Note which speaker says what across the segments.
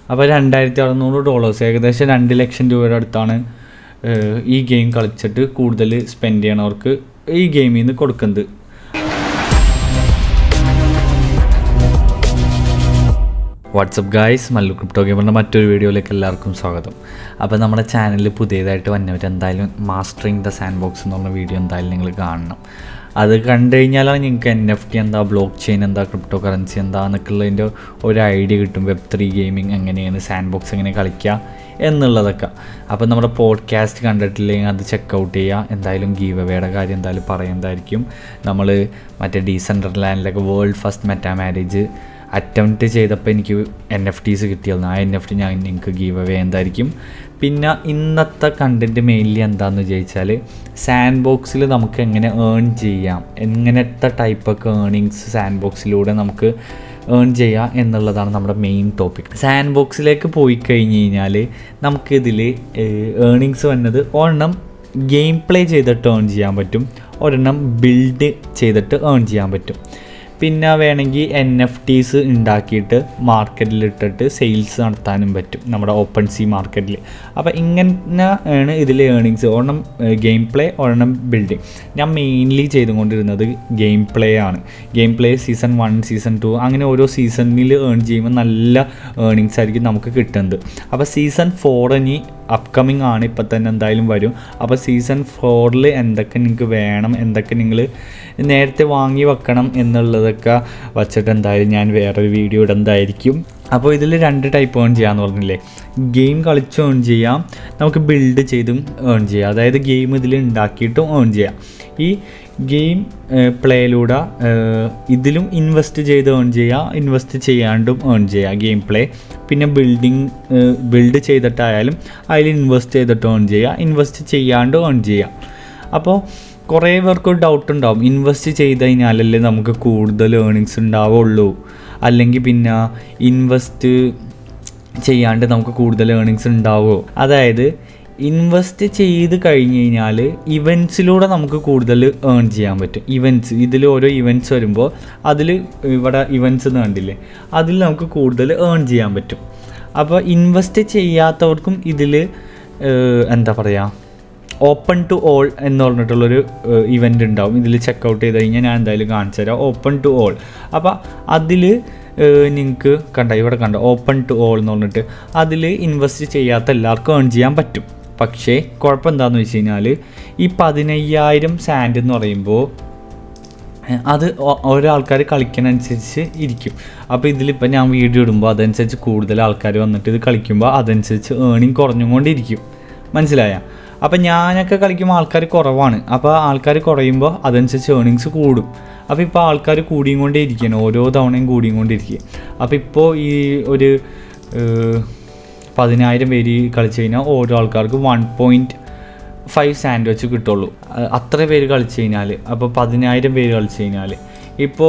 Speaker 1: അപ്പോൾ രണ്ടായിരത്തി അറുന്നൂറ് ഡോളേഴ്സ് ഏകദേശം രണ്ട് ലക്ഷം രൂപയുടെ അടുത്താണ് ഏഹ്, ഈ ഗെയിം കളിച്ചിട്ട് കൂടുതൽ സ്പെൻഡ് ചെയ്യണവർക്ക് ഈ ഗെയിമിൽ നിന്ന് കൊടുക്കുന്നത് വാട്സപ്പ് ഗായ്സ് മല്ലു ക്രിപ്റ്റോ ഗെയിമറിൻ്റെ മറ്റൊരു വീഡിയോയിലേക്ക് എല്ലാവർക്കും സ്വാഗതം അപ്പോൾ നമ്മുടെ ചാനലിൽ പുതിയതായിട്ട് വന്നവർ എന്തായാലും മാസ്റ്ററിങ് ദ സാൻഡ് ബോക്സ് എന്നുള്ള വീഡിയോ എന്തായാലും നിങ്ങൾ കാണണം അത് കണ്ടു കഴിഞ്ഞാലാണ് നിങ്ങൾക്ക് എൻ എഫ് ടി എന്താ ബ്ലോക്ക് ചെയിൻ എന്താ ക്രിപ്റ്റോ കറൻസി എന്താ എന്നൊക്കെയുള്ളതിൻ്റെ ഒരു ഐഡിയ കിട്ടും വെബ് ത്രീ ഗെയിമിംഗ് എങ്ങനെയാണ് സാൻഡ് ബോക്സ് എങ്ങനെ കളിക്കുക എന്നുള്ളതൊക്കെ അപ്പോൾ നമ്മുടെ പോഡ്കാസ്റ്റ് കണ്ടിട്ടില്ലെങ്കിൽ അത് ചെക്കൗട്ട് ചെയ്യുക എന്തായാലും ഗീവ് അവയുടെ കാര്യം എന്തായാലും പറയുന്നതായിരിക്കും നമ്മൾ മറ്റേ ഡീസെൻട്രലാൻഡിലൊക്കെ world first meta marriage attempt ചെയ്തപ്പോൾ എനിക്ക് എൻ എഫ് ടീസ് കിട്ടിയിരുന്നു ആ എൻ എഫ് ടി ഞാൻ നിങ്ങൾക്ക് ഗീവ് അവേ എന്തായിരിക്കും പിന്നെ ഇന്നത്തെ കണ്ടൻറ്റ് മെയിൻലി എന്താണെന്ന് ചോദിച്ചാൽ സാൻഡ് ബോക്സിൽ നമുക്ക് എങ്ങനെ ഏൺ ചെയ്യാം എങ്ങനത്തെ ടൈപ്പൊക്കെ ഏണിങ്സ് സാൻഡ് ബോക്സിലൂടെ നമുക്ക് ഏൺ ചെയ്യാം എന്നുള്ളതാണ് നമ്മുടെ മെയിൻ ടോപ്പിക് സാൻഡ് ബോക്സിലേക്ക് പോയി കഴിഞ്ഞ് കഴിഞ്ഞാൽ നമുക്കിതിൽ ഏണിങ്സ് വന്നത് ഒരെണ്ണം ഗെയിം പ്ലേ ചെയ്തിട്ട് ഏൺ ചെയ്യാൻ പറ്റും ഒരെണ്ണം ബിൽഡ് ചെയ്തിട്ട് ഏൺ ചെയ്യാൻ പറ്റും പിന്നെ വേണമെങ്കിൽ എൻ എഫ് ടീസ് ഉണ്ടാക്കിയിട്ട് മാർക്കറ്റിലിട്ടിട്ട് സെയിൽസ് നടത്താനും പറ്റും നമ്മുടെ ഓപ്പൺ സി മാർക്കറ്റിൽ അപ്പോൾ ഇങ്ങനെ ആണ് ഇതിൽ ഏണിങ്സ് ഒരെണ്ണം ഗെയിം പ്ലേ ഒരെണ്ണം ബിൽഡിങ് ഞാൻ മെയിൻലി ചെയ്തുകൊണ്ടിരുന്നത് ഗെയിം പ്ലേ ആണ് game play season one season two അങ്ങനെ ഓരോ സീസണിൽ ഏൺ ചെയ്യുമ്പോൾ നല്ല ഏണിങ്സ് ആയിരിക്കും നമുക്ക് കിട്ടുന്നത് അപ്പോൾ സീസൺ ഫോർ ഇനി അപ്കമിങ് ആണ് ഇപ്പം തന്നെ എന്തായാലും വരും അപ്പോൾ സീസൺ ഫോറിൽ എന്തൊക്കെ നിങ്ങൾക്ക് വേണം എന്തൊക്കെ നിങ്ങൾ നേരത്തെ വാങ്ങി വെക്കണം എന്നുള്ളതൊക്കെ വച്ചിട്ട് എന്തായാലും ഞാൻ വേറൊരു വീഡിയോ ഇടുന്നതായിരിക്കും അപ്പോൾ ഇതിൽ രണ്ട് ടൈപ്പ് ഏൺ ചെയ്യാമെന്ന് പറഞ്ഞില്ലേ ഗെയിം കളിച്ച് ഏൺ ചെയ്യാം നമുക്ക് ബിൽഡ് ചെയ്തും ഏൺ ചെയ്യാം അതായത് ഗെയിം ഇതിൽ ഉണ്ടാക്കിയിട്ടും ഏൺ ചെയ്യാം ഈ ഗെയിം പ്ലേയിലൂടെ ഇതിലും ഇൻവെസ്റ്റ് ചെയ്ത് ഏൺ ചെയ്യുക ഇൻവെസ്റ്റ് ചെയ്യാണ്ടും ഏൺ ചെയ്യുക ഗെയിം പ്ലേ പിന്നെ ബിൽഡിങ് ബിൽഡ് ചെയ്തിട്ടായാലും അതിൽ ഇൻവെസ്റ്റ് ചെയ്തിട്ട് ഏൺ ചെയ്യുക ഇൻവെസ്റ്റ് ചെയ്യാണ്ട് ഏൺ ചെയ്യുക അപ്പോൾ കുറേ പേർക്ക് ഒരു ഡൗട്ട് ഉണ്ടാവും ഇൻവെസ്റ്റ് ചെയ്ത് കഴിഞ്ഞാലല്ലേ നമുക്ക് കൂടുതൽ ഏണിങ്സ് ഉണ്ടാവുള്ളൂ അല്ലെങ്കിൽ പിന്നെ ഇൻവെസ്റ്റ് ചെയ്യാണ്ട് നമുക്ക് കൂടുതൽ ഏണിങ്സ് ഉണ്ടാവുമോ അതായത് ഇൻവെസ്റ്റ് ചെയ്ത് കഴിഞ്ഞ് കഴിഞ്ഞാൽ ഇവൻറ്റ്സിലൂടെ നമുക്ക് കൂടുതൽ ഏൺ ചെയ്യാൻ പറ്റും ഇവൻറ്റ്സ് ഇതിൽ ഓരോ ഇവൻറ്റ്സ് വരുമ്പോൾ അതിൽ ഇവിടെ ഇവൻറ്റ്സ് എന്ന് കണ്ടില്ലേ അതിൽ നമുക്ക് കൂടുതൽ ഏൺ ചെയ്യാൻ പറ്റും അപ്പോൾ ഇൻവെസ്റ്റ് ചെയ്യാത്തവർക്കും ഇതിൽ എന്താ പറയുക ഓപ്പൺ ടു ഓൾ എന്ന് പറഞ്ഞിട്ടുള്ളൊരു ഇവൻ്റ് ഉണ്ടാവും ഇതിൽ ചെക്കൗട്ട് ചെയ്ത് കഴിഞ്ഞാൽ ഞാൻ എന്തായാലും കാണിച്ചു തരാം ഓപ്പൺ ടു ഓൾ അപ്പോൾ അതിൽ നിങ്ങൾക്ക് കണ്ട ഇവിടെ കണ്ട ഓപ്പൺ ടു ഓൾ എന്ന് പറഞ്ഞിട്ട് അതിൽ ഇൻവെസ്റ്റ് ചെയ്യാത്ത എല്ലാവർക്കും ഏൺ ചെയ്യാൻ പറ്റും പക്ഷേ കുഴപ്പം എന്താണെന്ന് വെച്ച് കഴിഞ്ഞാൽ ഈ പതിനയ്യായിരം സാൻഡ് എന്ന് പറയുമ്പോൾ അത് ഓ- ഓരോ ആൾക്കാർ കളിക്കുന്നതനുസരിച്ച് ഇരിക്കും അപ്പോൾ ഇതിലിപ്പോൾ ഞാൻ വീഡിയോ ഇടുമ്പോൾ അതനുസരിച്ച് കൂടുതൽ ആൾക്കാർ വന്നിട്ട് ഇത് കളിക്കുമ്പോൾ അതനുസരിച്ച് ഏണിങ് കുറഞ്ഞുകൊണ്ടിരിക്കും മനസ്സിലായ അപ്പോൾ ഞാനൊക്കെ കളിക്കുമ്പോൾ ആൾക്കാർ കുറവാണ് അപ്പോൾ ആൾക്കാർ കുറയുമ്പോൾ അതനുസരിച്ച് ഏണിങ്സ് കൂടും അപ്പോൾ ഇപ്പോൾ ആൾക്കാർ കൂടിയും കൊണ്ടേ ഇരിക്കുകയാണ് ഓരോ തവണയും കൂടിയും കൊണ്ടിരിക്കുക അപ്പോൾ ഇപ്പോൾ ഈ ഒരു ഏഹ്, പതിനായിരം പേര് കളിച്ച് കഴിഞ്ഞാൽ ഓരോ ആൾക്കാർക്ക് വൺ പോയിൻറ്റ് ഫൈവ് സാൻഡ് വെച്ച് കിട്ടുള്ളൂ അഹ് അത്ര പേര് കളിച്ച് കഴിഞ്ഞാൽ അപ്പോൾ പതിനായിരം പേര് കളിച്ച് കഴിഞ്ഞാൽ ഇപ്പോൾ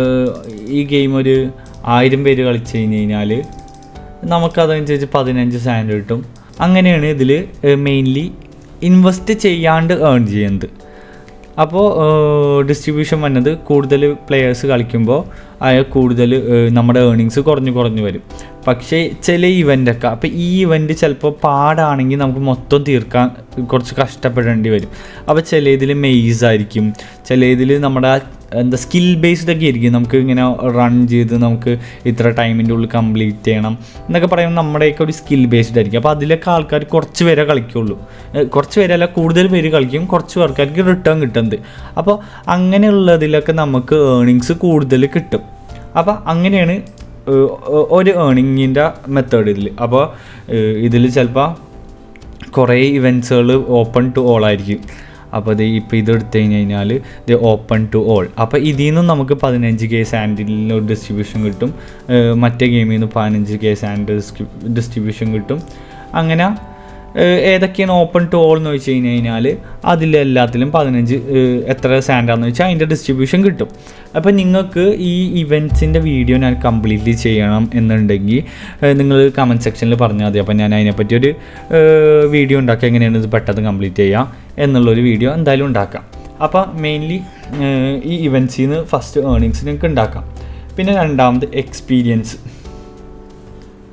Speaker 1: ഈ ഗെയിം ഒരു ആയിരം പേര് കളിച്ച് കഴിഞ്ഞ് കഴിഞ്ഞാൽ നമുക്കതനുസരിച്ച് പതിനഞ്ച് സാൻഡ് കിട്ടും അങ്ങനെയാണ് ഇതിൽ മെയിൻലി ഇൻവെസ്റ്റ് ചെയ്യാണ്ട് ഏൺ ചെയ്യുന്നത് അപ്പോൾ ഡിസ്ട്രിബ്യൂഷൻ വന്നത് കൂടുതൽ പ്ലെയേഴ്സ് കളിക്കുമ്പോൾ അയാൾ കൂടുതൽ നമ്മുടെ ഏണിങ്സ് കുറഞ്ഞു കുറഞ്ഞു വരും പക്ഷേ ചില ഇവൻ്റൊക്കെ അപ്പോൾ ഈ ഇവൻ്റ് ചിലപ്പോൾ പാടാണെങ്കിൽ നമുക്ക് മൊത്തം തീർക്കാൻ കുറച്ച് കഷ്ടപ്പെടേണ്ടി വരും അപ്പോൾ ചില ഇതിൽ മെയ്സ് ആയിരിക്കും ചില ഇതിൽ നമ്മുടെ എന്താ സ്കിൽ ബേസ്ഡ് ഒക്കെ ആയിരിക്കും നമുക്ക് ഇങ്ങനെ റൺ ചെയ്ത് നമുക്ക് ഇത്ര ടൈമിൻ്റെ ഉള്ളിൽ കംപ്ലീറ്റ് ചെയ്യണം എന്നൊക്കെ പറയുമ്പോൾ നമ്മുടെയൊക്കെ ഒരു സ്കിൽ ബേസ്ഡ് ആയിരിക്കും അപ്പോൾ അതിലൊക്കെ ആൾക്കാർ കുറച്ച് പേരെ കളിക്കുള്ളൂ ഏഹ് കുറച്ച് പേരല്ല കൂടുതൽ പേര് കളിക്കും കുറച്ച് പേർക്കാർക്ക് റിട്ടേൺ കിട്ടുന്നത് അപ്പോൾ അങ്ങനെയുള്ളതിലൊക്കെ നമുക്ക് ഏണിങ്സ് കൂടുതൽ കിട്ടും അപ്പോൾ അങ്ങനെയാണ് ഏഹ് ഒ- ഒരു ഏണിങ്ങിൻ്റെ മെത്തേഡ് ഇതിൽ അപ്പോൾ ഇതിൽ ചിലപ്പോൾ കുറേ ഇവൻറ്റ്സുകൾ ഓപ്പൺ ടു ഓൾ ആയിരിക്കും അപ്പോൾ ഇത് ഇപ്പോൾ ഇത് എടുത്തു കഴിഞ്ഞ് കഴിഞ്ഞാൽ ഇത് ഓപ്പൺ ടു ഓൾ അപ്പോൾ ഇതിൽ നിന്നും നമുക്ക് പതിനഞ്ച് കെ സാൻഡിൽ ഒരു ഡിസ്ട്രിബ്യൂഷൻ കിട്ടും ഏഹ് മറ്റേ ഗെയിമിൽ നിന്ന് പതിനഞ്ച് കെ സാൻഡ് ഡിസ്ട്രിബ്യൂഷൻ കിട്ടും അങ്ങനെ ഏഹ് ഏതൊക്കെയാണ് ഓപ്പൺ ടു ഓൾ എന്ന് വെച്ച് കഴിഞ്ഞ് കഴിഞ്ഞാൽ അതിലെല്ലാത്തിലും പതിനഞ്ച് ഏഹ് എത്ര സാൻഡാന്ന് വെച്ചാൽ അതിൻ്റെ ഡിസ്ട്രിബ്യൂഷൻ കിട്ടും അപ്പോൾ നിങ്ങൾക്ക് ഈ ഇവൻറ്റ്സിൻ്റെ വീഡിയോ ഞാൻ കംപ്ലീറ്റ്ലി ചെയ്യണം എന്നുണ്ടെങ്കിൽ നിങ്ങൾ കമൻറ്റ് സെക്ഷനിൽ പറഞ്ഞാൽ മതി അപ്പോൾ ഞാൻ അതിനെപ്പറ്റി ഒരു വീഡിയോ ഉണ്ടാക്കി എങ്ങനെയാണ് ഇത് പെട്ടെന്ന് കംപ്ലീറ്റ് ചെയ്യുക എന്നുള്ളൊരു വീഡിയോ എന്തായാലും ഉണ്ടാക്കാം അപ്പോൾ മെയിൻലി ഈ ഇവൻറ്റ്സിൽ നിന്ന് ഫസ്റ്റ് ഏർണിങ്സ് നിങ്ങൾക്ക് ഉണ്ടാക്കാം പിന്നെ രണ്ടാമത് എക്സ്പീരിയൻസ്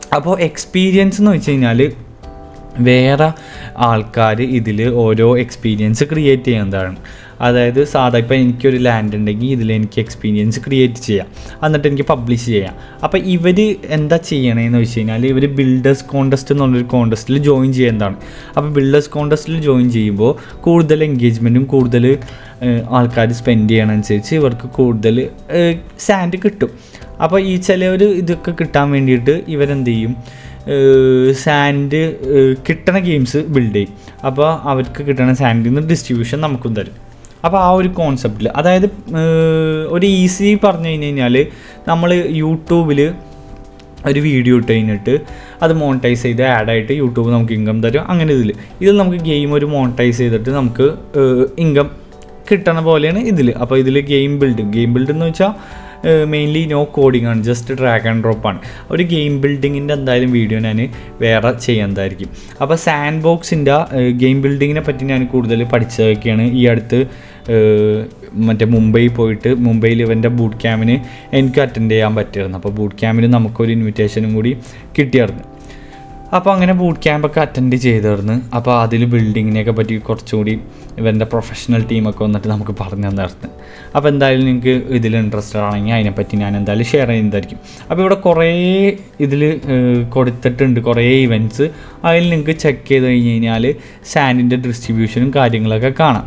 Speaker 1: അപ്പോൾ എക്സ്പീരിയൻസ് എന്ന് വെച്ച് കഴിഞ്ഞാൽ വേറെ ആൾക്കാർ ഇതിൽ ഓരോ എക്സ്പീരിയൻസ് ക്രിയേറ്റ് ചെയ്യുന്നതാണ് അതായത് സാധാ ഇപ്പോൾ എനിക്കൊരു ലാൻഡ് ഉണ്ടെങ്കിൽ ഇതിൽ എനിക്ക് എക്സ്പീരിയൻസ് ക്രിയേറ്റ് ചെയ്യാം എന്നിട്ട് എനിക്ക് പബ്ലിഷ് ചെയ്യാം അപ്പോൾ ഇവർ എന്താ ചെയ്യണതെന്ന് വെച്ച് കഴിഞ്ഞാൽ ഇവർ ബിൽഡേഴ്സ് കോൺടെസ്റ്റ് എന്നുള്ളൊരു കോൺടെസ്റ്റിൽ ജോയിൻ ചെയ്യുന്നതാണ് അപ്പോൾ ബിൽഡേഴ്സ് കോൺടെസ്റ്റിൽ ജോയിൻ ചെയ്യുമ്പോൾ കൂടുതൽ എൻഗേജ്മെൻറ്റും കൂടുതൽ ആൾക്കാർ സ്പെൻഡ് ചെയ്യണമനുസരിച്ച് ഇവർക്ക് കൂടുതൽ സാൻഡ് കിട്ടും അപ്പോൾ ഈ ചിലവർ ഇതൊക്കെ കിട്ടാൻ വേണ്ടിയിട്ട് ഇവരെന്ത് ചെയ്യും സാൻഡ് കിട്ടണ ഗെയിംസ് ബിൽഡ് ചെയ്യും അപ്പോൾ അവർക്ക് കിട്ടണ സാൻഡിൽ നിന്ന് ഡിസ്ട്രിബ്യൂഷൻ നമുക്കും തരും അപ്പോൾ ആ ഒരു കോൺസെപ്റ്റിൽ അതായത് ഏഹ്, ഒരു ഈസി പറഞ്ഞു കഴിഞ്ഞ് കഴിഞ്ഞാൽ നമ്മൾ യൂട്യൂബിൽ ഒരു വീഡിയോ ഇട്ട് കഴിഞ്ഞിട്ട് അത് മോണിറ്റൈസ് ചെയ്ത് ആഡായിട്ട് യൂട്യൂബ് നമുക്ക് ഇൻകം തരും അങ്ങനെ ഇതിൽ ഇതിൽ നമുക്ക് ഗെയിം ഒരു മോണിറ്റൈസ് ചെയ്തിട്ട് നമുക്ക് ഇൻകം കിട്ടണ പോലെയാണ് ഇതിൽ അപ്പോൾ ഇതിൽ ഗെയിം ബിൽഡ് ഗെയിം ബിൽഡ് എന്ന് വെച്ചാൽ മെയിൻലി നോ കോഡിംഗ് ആണ് ജസ്റ്റ് ഡ്രാഗ് ആൻഡ് ഡ്രോപ്പ് ആണ് ഒരു ഗെയിം ബിൽഡിങ്ങിൻ്റെ എന്തായാലും വീഡിയോ ഞാൻ വേറെ ചെയ്യുന്നതായിരിക്കും അപ്പോൾ സാൻഡ് ബോക്സിൻ്റെ ഗെയിം ബിൽഡിങ്ങിനെ പറ്റി ഞാൻ കൂടുതൽ പഠിച്ചതൊക്കെയാണ് ഈ അടുത്ത് ഏഹ്, മറ്റേ മുംബൈ പോയിട്ട് മുംബൈയിൽ ഇവൻ്റെ ബൂട്ട് ക്യാമ്പിന് എനിക്ക് അറ്റൻഡ് ചെയ്യാൻ പറ്റിയിരുന്നു അപ്പോൾ ബൂട്ട് ക്യാമ്പിന് നമുക്കൊരു ഇൻവിറ്റേഷനും കൂടി കിട്ടിയായിരുന്നു അപ്പോൾ അങ്ങനെ ബൂട്ട് ക്യാമ്പൊക്കെ അറ്റൻഡ് ചെയ്തിരുന്നു അപ്പോൾ അതിൽ ബിൽഡിങ്ങിനെയൊക്കെ പറ്റി കുറച്ചുകൂടി ഇവൻ്റെ പ്രൊഫഷണൽ ടീമൊക്കെ വന്നിട്ട് നമുക്ക് പറഞ്ഞു തന്നിരുന്നു അപ്പോൾ എന്തായാലും നിങ്ങൾക്ക് ഇതിൽ ഇൻട്രസ്റ്റഡ് ആണെങ്കിൽ അതിനെപ്പറ്റി ഞാൻ എന്തായാലും ഷെയർ ചെയ്യുന്നതായിരിക്കും അപ്പോൾ ഇവിടെ കുറേ ഇതിൽ കൊടുത്തിട്ടുണ്ട് കുറേ ഇവൻറ്റ്സ് അതിൽ നിങ്ങൾക്ക് ചെക്ക് ചെയ്ത് കഴിഞ്ഞ് കഴിഞ്ഞാൽ സാൻഡിൻ്റെ ഡിസ്ട്രിബ്യൂഷനും കാര്യങ്ങളൊക്കെ കാണാം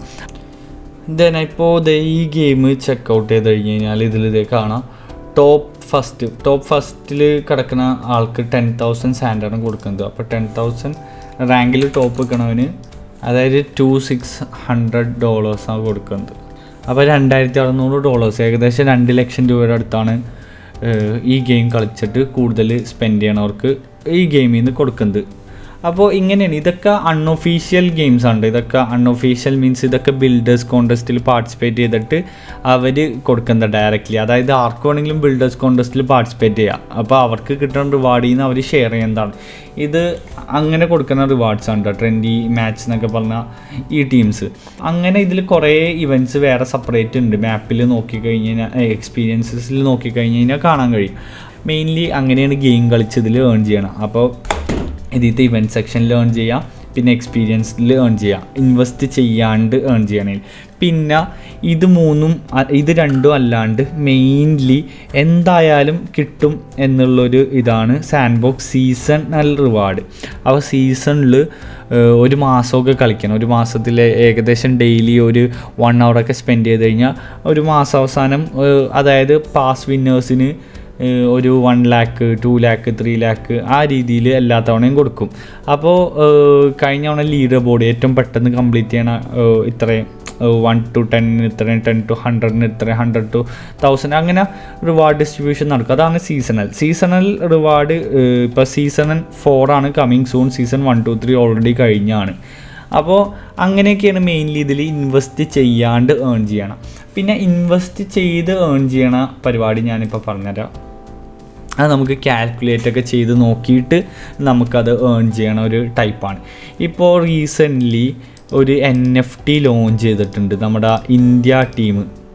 Speaker 1: ദെൻ ഇപ്പോൾ ദേ ഈ ഗെയിം ചെക്കൗട്ട് ചെയ്ത് കഴിഞ്ഞ് കഴിഞ്ഞാൽ ഇതിൽ ഇതേ കാണാം ടോപ്പ് ഫസ്റ്റ് ടോപ്പ് ഫസ്റ്റിൽ കിടക്കുന്ന ആൾക്ക് ടെൻ തൗസൻഡ് സാൻഡാണ് കൊടുക്കുന്നത് അപ്പോൾ ടെൻ തൗസൻഡ് റാങ്കിൽ ടോപ്പ് നിൽക്കണവന് അതായത് ടു സിക്സ് ഹൺഡ്രഡ് ഡോളേഴ്സാണ് കൊടുക്കുന്നത് അപ്പോൾ രണ്ടായിരത്തി അറുന്നൂറ് ഡോളേഴ്സ് ഏകദേശം രണ്ട് ലക്ഷം രൂപയുടെ അടുത്താണ് ഏഹ്, ഈ ഗെയിം കളിച്ചിട്ട് കൂടുതൽ സ്പെൻഡ് ചെയ്യണവർക്ക് ഈ ഗെയിമിൽ നിന്ന് കൊടുക്കുന്നത് അപ്പോൾ ഇങ്ങനെയാണ് ഇതൊക്കെ അൺഒഫീഷ്യൽ ഗെയിംസ് ആണ് ഇതൊക്കെ അൺഒഫീഷ്യൽ മീൻസ് ഇതൊക്കെ ബിൽഡേഴ്സ് കോൺടെസ്റ്റിൽ പാർട്ടിസിപ്പേറ്റ് ചെയ്തിട്ട് അവർ കൊടുക്കുന്നത് ഡയറക്റ്റ്ലി അതായത് ആർക്ക് വേണമെങ്കിലും ബിൽഡേഴ്സ് കോൺടെസ്റ്റിൽ പാർട്ടിസിപ്പേറ്റ് ചെയ്യാം അപ്പോൾ അവർക്ക് കിട്ടുന്ന റിവാർഡിൽ നിന്ന് അവർ ഷെയർ ചെയ്യുന്നതാണ് ഇത് അങ്ങനെ കൊടുക്കുന്ന റിവാർഡ്സ് ആണ് കേട്ടോ ട്രെൻഡി മാച്ച് എന്നൊക്കെ പറഞ്ഞാൽ ഈ ടീംസ് അങ്ങനെ ഇതിൽ കുറേ ഇവൻറ്റ്സ് വേറെ സെപ്പറേറ്റ് ഉണ്ട് മാപ്പിൽ നോക്കിക്കഴിഞ്ഞ് കഴിഞ്ഞാൽ എക്സ്പീരിയൻസസിൽ നോക്കിക്കഴിഞ്ഞ് കഴിഞ്ഞാൽ കാണാൻ കഴിയും മെയിൻലി അങ്ങനെയാണ് ഗെയിം കളിച്ചതിൽ ഏൺ ചെയ്യണം അപ്പോൾ ഇതിലത്തെ ഇവൻറ്റ് സെക്ഷനിൽ ഏൺ ചെയ്യാം പിന്നെ എക്സ്പീരിയൻസിൽ ഏൺ ചെയ്യാം ഇൻവെസ്റ്റ് ചെയ്യാണ്ട് ഏൺ ചെയ്യണമെങ്കിൽ പിന്നെ ഇത് മൂന്നും അ- ഇത് രണ്ടും അല്ലാണ്ട് മെയിൻലി എന്തായാലും കിട്ടും എന്നുള്ളൊരു ഇതാണ് സാൻഡ് ബോക്സ് സീസണൽ റിവാർഡ് അപ്പോൾ സീസണിൽ ഒരു മാസമൊക്കെ കളിക്കണം ഒരു മാസത്തിൽ ഏകദേശം ഡെയിലി ഒരു വൺ അവറൊക്കെ സ്പെൻഡ് ചെയ്ത് കഴിഞ്ഞാൽ ഒരു മാസാവസാനം ഏഹ്, അതായത് പാസ് വിന്നേഴ്സിന് ഏഹ് ഒരു one lakh two lakh three lakh ആ രീതിയിൽ എല്ലാ തവണയും കൊടുക്കും അപ്പോൾ ഏഹ് കഴിഞ്ഞ തവണ ലീഡർ ബോർഡ് ഏറ്റവും പെട്ടെന്ന് കംപ്ലീറ്റ് ചെയ്യണ ഏഹ് ഇത്രയും വൺ ടു ടെന്നിന് ഇത്രയും ടെൻ ടു ഹൺഡ്രഡിന് ഇത്രയും ഹൺഡ്രഡ് ടു തൗസൻഡ് അങ്ങനെ റിവാർഡ് ഡിസ്ട്രിബ്യൂഷൻ നടക്കും അതാണ് സീസണൽ സീസണൽ റിവാർഡ് ഇപ്പോൾ സീസൺ ഫോറാണ് coming soon season one two three already കഴിഞ്ഞാണ് അപ്പോൾ അങ്ങനെയൊക്കെയാണ് മെയിൻലി ഇതിൽ ഇൻവെസ്റ്റ് ചെയ്യാണ്ട് ഏൺ ചെയ്യണം പിന്നെ ഇൻവെസ്റ്റ് ചെയ്ത് ഏൺ ചെയ്യണ പരിപാടി ഞാനിപ്പോൾ പറഞ്ഞുതരാം അത് നമുക്ക് കാൽക്കുലേറ്റ് ഒക്കെ ചെയ്ത് നോക്കിയിട്ട് നമുക്കത് ഏൺ ചെയ്യണ ഒരു ടൈപ്പാണ് ഇപ്പോൾ റീസെൻ്റ്ലി ഒരു എൻ എഫ് ടി ലോഞ്ച് ചെയ്തിട്ടുണ്ട് നമ്മുടെ ഇന്ത്യ ടീം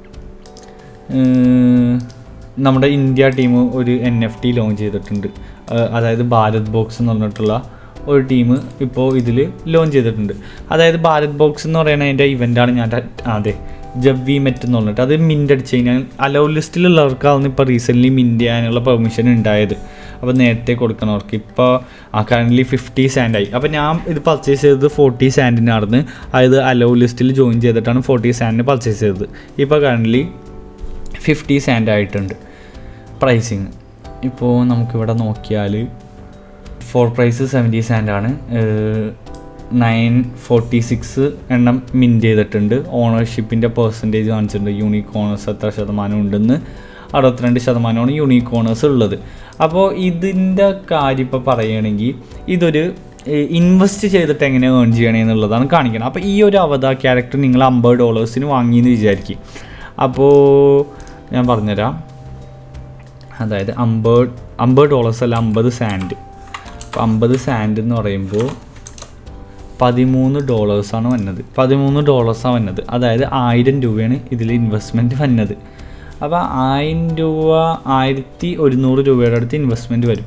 Speaker 1: നമ്മുടെ ഇന്ത്യ ടീം ഒരു എൻ എഫ് ടി ലോഞ്ച് ചെയ്തിട്ടുണ്ട് ഏഹ് അതായത് ഭാരത് ബോക്സ് എന്ന് പറഞ്ഞിട്ടുള്ള ഒരു ടീം ഇപ്പോൾ ഇതിൽ ലോഞ്ച് ചെയ്തിട്ടുണ്ട് അതായത് ഭാരത് ബോക്സ് എന്ന് പറയുന്ന അതിൻ്റെ ഇവൻ്റാണ് ഞാൻ ര- അതെ ജവ്വി മെറ്റ് എന്ന് പറഞ്ഞിട്ട് അത് മിൻ്റ് അടിച്ച് കഴിഞ്ഞാൽ അലോ ലിസ്റ്റിലുള്ളവർക്കാണ് ഇപ്പോൾ റീസെൻ്റ്ലി മിൻ്റ് ചെയ്യാനുള്ള പെർമിഷൻ ഉണ്ടായത് അപ്പോൾ നേരത്തെ കൊടുക്കണവർക്ക് ഇപ്പോൾ ആ കറൻ്റ്ലി ഫിഫ്റ്റി സാൻഡായി അപ്പോൾ ഞാൻ ഇത് പർച്ചേസ് ചെയ്തത് ഫോർട്ടി സാൻഡിനായിരുന്നു അതായത് അലോ ലിസ്റ്റിൽ ജോയിൻ ചെയ്തിട്ടാണ് ഫോർട്ടി സാൻഡിന് പർച്ചേസ് ചെയ്തത് ഇപ്പോൾ കറൻ്റ്ലി ഫിഫ്റ്റി സാൻഡ് ആയിട്ടുണ്ട് പ്രൈസിങ് ഇപ്പോൾ നമുക്കിവിടെ നോക്കിയാൽ ഫോർ പ്രൈസ് സെവൻറ്റി സാൻഡാണ് നയൻ ഫോർട്ടി സിക്സ് എണ്ണം മിൻറ്റ് ചെയ്തിട്ടുണ്ട് ഓണർഷിപ്പിൻ്റെ പെർസെൻറ്റേജ് കാണിച്ചിട്ടുണ്ട് യൂണീക്ക് ഓണേഴ്സ് എത്ര ശതമാനം ഉണ്ടെന്ന് അറുപത്തിരണ്ട് ശതമാനമാണ് യൂണീക്ക് ഓണേഴ്സ് ഉള്ളത് അപ്പോൾ ഇതിൻ്റെ കാര്യം ഇപ്പോൾ പറയുകയാണെങ്കിൽ ഇതൊരു ഇൻവെസ്റ്റ് ചെയ്തിട്ട് എങ്ങനെ ഏൺ ചെയ്യണേ എന്നുള്ളതാണ് കാണിക്കണം അപ്പോൾ ഈ ഒരു അവതാർ ക്യാരക്ടർ നിങ്ങൾ അമ്പത് ഡോളേഴ്സിന് വാങ്ങിയെന്ന് വിചാരിക്കും അപ്പോൾ ഞാൻ പറഞ്ഞുതരാം അതായത് അമ്പത് അമ്പത് ഡോളേഴ്സ് അല്ല അമ്പത് സാൻഡ് അപ്പോൾ അമ്പത് സാൻഡ് എന്ന് പറയുമ്പോൾ പതിമൂന്ന് ഡോളേഴ്സാണ് വന്നത് പതിമൂന്ന് ഡോളേഴ്സാണ് വന്നത് അതായത് ആയിരം രൂപയാണ് ഇതിൽ ഇൻവെസ്റ്റ്മെൻറ്റ് വന്നത് അപ്പോൾ ആയിരം രൂപ ആയിരത്തി ഒരുന്നൂറ് രൂപയുടെ അടുത്ത് ഇൻവെസ്റ്റ്മെൻറ്റ് വരും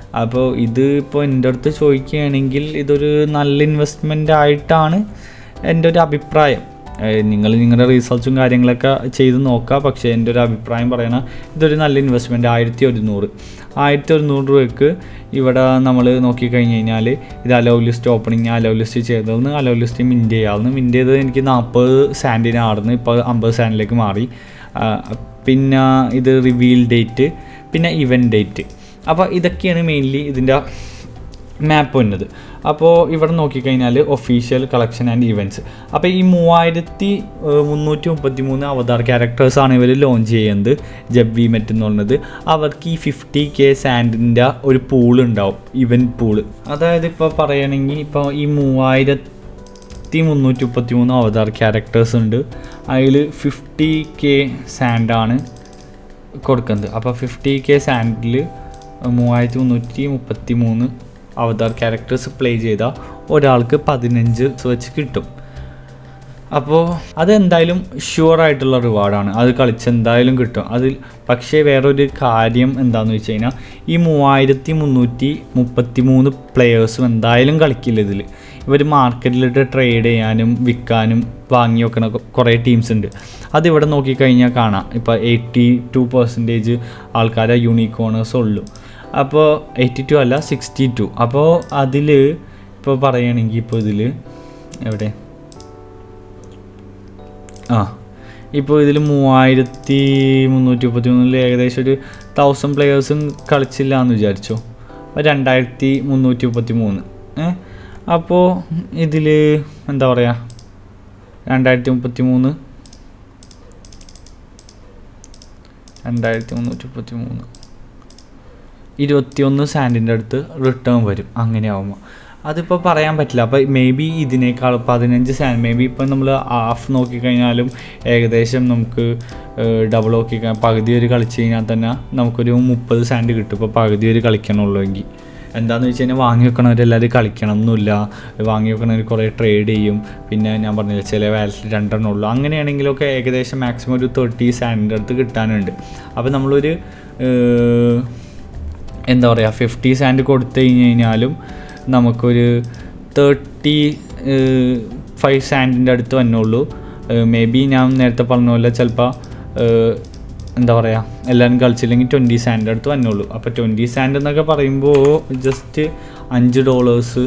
Speaker 1: അപ്പോൾ ഇത് ഇപ്പോൾ എൻ്റെ അടുത്ത് ചോദിക്കുകയാണെങ്കിൽ ഇതൊരു നല്ല ഇൻവെസ്റ്റ്മെൻ്റ് ആയിട്ടാണ് എൻ്റെ ഒരു അഭിപ്രായം നിങ്ങൾ നിങ്ങളുടെ റിസർച്ചും കാര്യങ്ങളൊക്കെ ചെയ്ത് നോക്കുക പക്ഷേ എൻ്റെ ഒരു അഭിപ്രായം പറയണ ഇതൊരു നല്ല ഇൻവെസ്റ്റ്മെൻറ്റ് ആയിരത്തി ഒരുന്നൂറ് ആയിരത്തി ഒരുന്നൂറ് രൂപയ്ക്ക് ഇവിടെ നമ്മൾ നോക്കിക്കഴിഞ്ഞ് കഴിഞ്ഞാൽ ഇത് allow list opening allow list ചെയ്തതെന്ന് അലോ ലിസ്റ്റ് മിൻറ്റ് ചെയ്യാവുന്ന മിൻറ്റ് ചെയ്തത് എനിക്ക് നാൽപ്പത് സാൻഡിനാർന്ന് ഇപ്പോൾ അമ്പത് സാൻഡിലേക്ക് മാറി ആ, പിന്നെ ഇത് റിവീൽ ഡേറ്റ് പിന്നെ ഇവൻറ്റ് ഡേറ്റ് അപ്പോൾ ഇതൊക്കെയാണ് മെയിൻലി ഇതിൻ്റെ മാപ്പ് വന്നത് അപ്പോൾ ഇവിടെ നോക്കിക്കഴിഞ്ഞാൽ ഒഫീഷ്യൽ കളക്ഷൻ ആൻഡ് ഇവൻറ്റ്സ് അപ്പോൾ ഈ മൂവായിരത്തി ഏഹ്, മുന്നൂറ്റി മുപ്പത്തി മൂന്ന് അവതാർ ക്യാരക്ടേഴ്സാണ് ഇവർ ലോഞ്ച് ചെയ്യുന്നത് ജബ്ബി മെറ്റ് എന്ന് പറയുന്നത് അവർക്ക് ഈ ഫിഫ്റ്റി കെ സാൻഡിൻ്റെ ഒരു പൂൾ ഉണ്ടാവും ഇവൻറ്റ് പൂള് അതായത് ഇപ്പോൾ പറയുകയാണെങ്കിൽ ഇപ്പോൾ ഈ മൂവായിരത്തി മുന്നൂറ്റി മുപ്പത്തി മൂന്ന് അവതാർ ക്യാരക്ടേഴ്സ് ഉണ്ട് അതിൽ ഫിഫ്റ്റി കെ സാൻഡാണ് കൊടുക്കുന്നത് അപ്പോൾ ഫിഫ്റ്റി കെ സാൻഡിൽ മൂവായിരത്തി മുന്നൂറ്റി മുപ്പത്തി മൂന്ന് അവതാർ ക്യാരക്ടേഴ്സ് പ്ലേ ചെയ്താൽ ഒരാൾക്ക് പതിനഞ്ച് വെച്ച് കിട്ടും അപ്പോൾ അതെന്തായാലും ഷുവർ ആയിട്ടുള്ള റിവാർഡാണ് അത് കളിച്ച് എന്തായാലും കിട്ടും അതിൽ പക്ഷേ വേറൊരു കാര്യം എന്താണെന്ന് വെച്ച് കഴിഞ്ഞാൽ ഈ മൂവായിരത്തി മുന്നൂറ്റി മുപ്പത്തി മൂന്ന് പ്ലെയേഴ്സും എന്തായാലും കളിക്കില്ല ഇതിൽ ഇവർ മാർക്കറ്റിലിട്ട് ട്രേഡ് ചെയ്യാനും വിൽക്കാനും വാങ്ങി വെക്കണ കുറേ ടീംസ് ഉണ്ട് അതിവിടെ നോക്കിക്കഴിഞ്ഞാൽ കാണാം ഇപ്പോൾ എയ്റ്റി ടു പെർസെൻറ്റേജ് ആൾക്കാരെ യൂണിക്കോണേഴ്സ് ഉള്ളൂ അപ്പോൾ എയ്റ്റി ടു അല്ല സിക്സ്റ്റി ടു അപ്പോൾ അതിൽ ഇപ്പോൾ പറയുകയാണെങ്കിൽ ഇപ്പോൾ ഇതിൽ എവിടെ ആ ഇപ്പോൾ ഇതിൽ മൂവായിരത്തി മുന്നൂറ്റി മുപ്പത്തി മൂന്നിൽ ഏകദേശം ഒരു തൗസൻഡ് പ്ലെയേഴ്സും കളിച്ചില്ല എന്ന് വിചാരിച്ചോ അപ്പോൾ രണ്ടായിരത്തി മുന്നൂറ്റി മുപ്പത്തി മൂന്ന് ഏ അപ്പോൾ ഇതിൽ എന്താ പറയുക രണ്ടായിരത്തി മുപ്പത്തി മൂന്ന് രണ്ടായിരത്തി മുന്നൂറ്റി മുപ്പത്തി മൂന്ന് ഇരുപത്തിയൊന്ന് സാൻഡിൻ്റെ അടുത്ത് റിട്ടേൺ വരും അങ്ങനെ ആകുമ്പോൾ അതിപ്പോൾ പറയാൻ പറ്റില്ല അപ്പോൾ മേ ബി ഇതിനേക്കാൾ പതിനഞ്ച് സാൻഡ് മേ ബി ഇപ്പം നമ്മൾ ഹാഫ് നോക്കിക്കഴിഞ്ഞാലും ഏകദേശം നമുക്ക് ഡബിൾ നോക്കി പകുതി ഒരു കളിച്ച് കഴിഞ്ഞാൽ തന്നെ നമുക്കൊരു മുപ്പത് സാൻഡ് കിട്ടും ഇപ്പോൾ പകുതി ഒരു കളിക്കണുള്ളൂ എങ്കിൽ എന്താണെന്ന് വെച്ച് കഴിഞ്ഞാൽ വാങ്ങി വെക്കണവരെല്ലാവരും കളിക്കണം എന്നില്ല വാങ്ങി വെക്കണവർ കുറേ ട്രേഡ് ചെയ്യും പിന്നെ ഞാൻ പറഞ്ഞില്ല ചില വാലറ്റിൽ രണ്ടെണ്ണം ഉള്ളൂ അങ്ങനെയാണെങ്കിലൊക്കെ ഏകദേശം മാക്സിമം ഒരു തേർട്ടി സാൻഡിൻ്റെ അടുത്ത് കിട്ടാനുണ്ട് അപ്പോൾ നമ്മളൊരു ഏഹ്, എന്താ പറയുക ഫിഫ്റ്റി സാൻഡ് കൊടുത്തു കഴിഞ്ഞ് കഴിഞ്ഞാലും നമുക്കൊരു തേർട്ടി ഫൈവ് സാൻഡിൻ്റെ അടുത്ത് വന്നുള്ളൂ മേ ബി ഞാൻ നേരത്തെ പറഞ്ഞ പോലെ ചിലപ്പോൾ എന്താ പറയുക എല്ലാവരും കളിച്ചില്ലെങ്കിൽ ട്വൻറ്റി സാൻഡിൻ്റെ അടുത്ത് വന്നുള്ളൂ അപ്പോൾ ട്വൻറ്റി സാൻഡ് എന്നൊക്കെ പറയുമ്പോൾ ജസ്റ്റ് അഞ്ച് ഡോളേഴ്സ്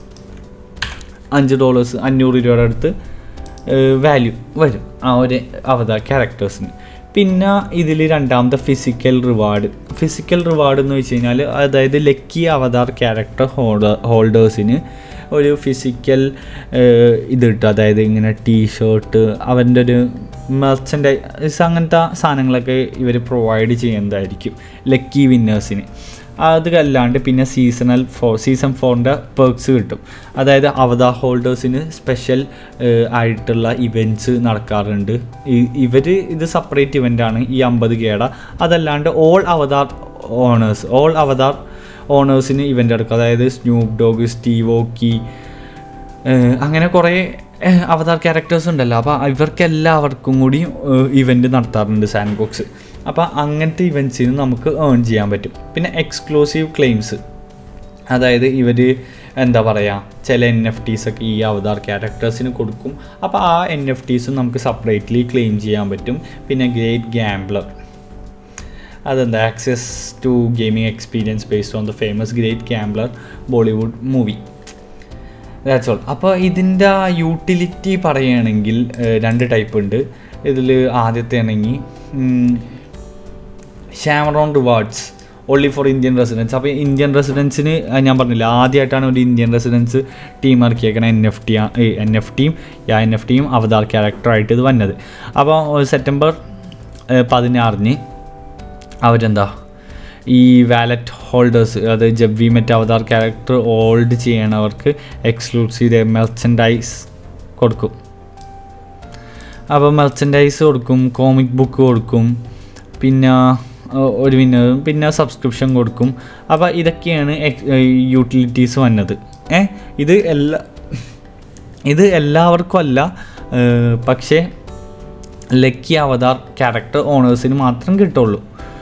Speaker 1: അഞ്ച് ഡോളേഴ്സ് അഞ്ഞൂറ് രൂപയുടെ അടുത്ത് വാല്യൂ വരും ആ ഒരു അവതാർ ക്യാരക്ടേഴ്സിന് പിന്നെ ഇതിൽ രണ്ടാമത്തെ ഫിസിക്കൽ റിവാർഡ് ഫിസിക്കൽ റിവാർഡ് എന്ന് വെച്ച് കഴിഞ്ഞാൽ അതായത് ലക്കി അവതാർ ക്യാരക്ടർ ഹോൾഡർ ഹോൾഡേഴ്സിന് ഒരു ഫിസിക്കൽ ഇത് കിട്ടും അതായത് ഇങ്ങനെ ടീഷർട്ട് അവൻ്റെ ഒരു മെർച്ചൻഡൈസ് അങ്ങനത്തെ സാധനങ്ങളൊക്കെ ഇവർ പ്രൊവൈഡ് ചെയ്യുന്നതായിരിക്കും ലക്കി വിന്നേഴ്സിന് അത് അല്ലാണ്ട് പിന്നെ സീസണൽ ഫോർ സീസൺ ഫോറിൻ്റെ പെർക്സ് കിട്ടും അതായത് അവതാർ ഹോൾഡേഴ്സിന് സ്പെഷ്യൽ ആയിട്ടുള്ള ഇവൻറ്റ്സ് നടക്കാറുണ്ട് ഇവർ ഇത് സെപ്പറേറ്റ് ഇവൻ്റാണ് ഈ അമ്പത് കേട അതല്ലാണ്ട് all avatar owners all avatar ഓണേഴ്സിന് ഇവൻ്റ് എടുക്കും അതായത് സ്നൂപ്പ് ഡോഗ് സ്റ്റീവോക്കി അങ്ങനെ കുറേ ഏഹ്, അവതാർ ക്യാരക്ടേഴ്സ് ഉണ്ടല്ലോ അപ്പോൾ ഇവർക്കെല്ലാവർക്കും കൂടി ഇവൻ്റ് നടത്താറുണ്ട് സാൻഡ് ബോക്സ് അപ്പോൾ അങ്ങനത്തെ ഇവൻറ്റ്സിന് നമുക്ക് ഏൺ ചെയ്യാൻ പറ്റും പിന്നെ എക്സ്ക്ലൂസീവ് ക്ലെയിംസ് അതായത് ഇവർ എന്താ പറയുക ചില എൻ എഫ് ടീസ് ഒക്കെ ഈ അവതാർ ക്യാരക്ടേഴ്സിന് കൊടുക്കും അപ്പോൾ ആ എൻ എഫ് ടീസും നമുക്ക് സെപ്പറേറ്റ്ലി ക്ലെയിം ചെയ്യാൻ പറ്റും പിന്നെ ഗ്രേറ്റ് ഗാംബ്ലർ അതെന്താ access to gaming experience based on the famous great gambler Bollywood movie that's all അപ്പോൾ ഇതിൻ്റെ യൂട്ടിലിറ്റി പറയുകയാണെങ്കിൽ ഏഹ്, രണ്ട് ടൈപ്പ് ഉണ്ട് ഇതിൽ ആദ്യത്തെ ആണെങ്കിൽ ഷാമറോൺ rewards only for Indian residence അപ്പോൾ ഇന്ത്യൻ റെസിഡൻസിന് ഞാൻ പറഞ്ഞില്ല ആദ്യമായിട്ടാണ് ഒരു ഇന്ത്യൻ റെസിഡൻസ് ടീം ഇറക്കിയേക്കണ എൻ എഫ് ടി എൻ എഫ് ടിയും യാ എൻ എഫ് ടിയും അവതാർ ക്യാരക്ടറായിട്ട് ഇത് വന്നത് അപ്പോൾ സെപ്റ്റംബർ ഏഹ്, പതിനാറിന് അവരെന്താ ഈ വാലറ്റ് ഹോൾഡേഴ്സ് അതായത് Jab We Met avatar character hold ചെയ്യണവർക്ക് എക്സ്ക്ലൂസീവ് മെർച്ചൻഡൈസ് കൊടുക്കും അപ്പോൾ മെർച്ചൻഡൈസ് കൊടുക്കും കോമിക് ബുക്ക് കൊടുക്കും പിന്നെ ഏഹ്, ഒരു വിന്നറും പിന്നെ സബ്സ്ക്രിപ്ഷൻ കൊടുക്കും അപ്പോൾ ഇതൊക്കെയാണ് യൂട്ടിലിറ്റീസ് വന്നത് ഏ ഇത് എല്ലാ ഇത് എല്ലാവർക്കും അല്ല ഏഹ്, പക്ഷേ ലക്കി അവതാർ ക്യാരക്ടർ ഓണേഴ്സിന് മാത്രം കിട്ടുള്ളൂ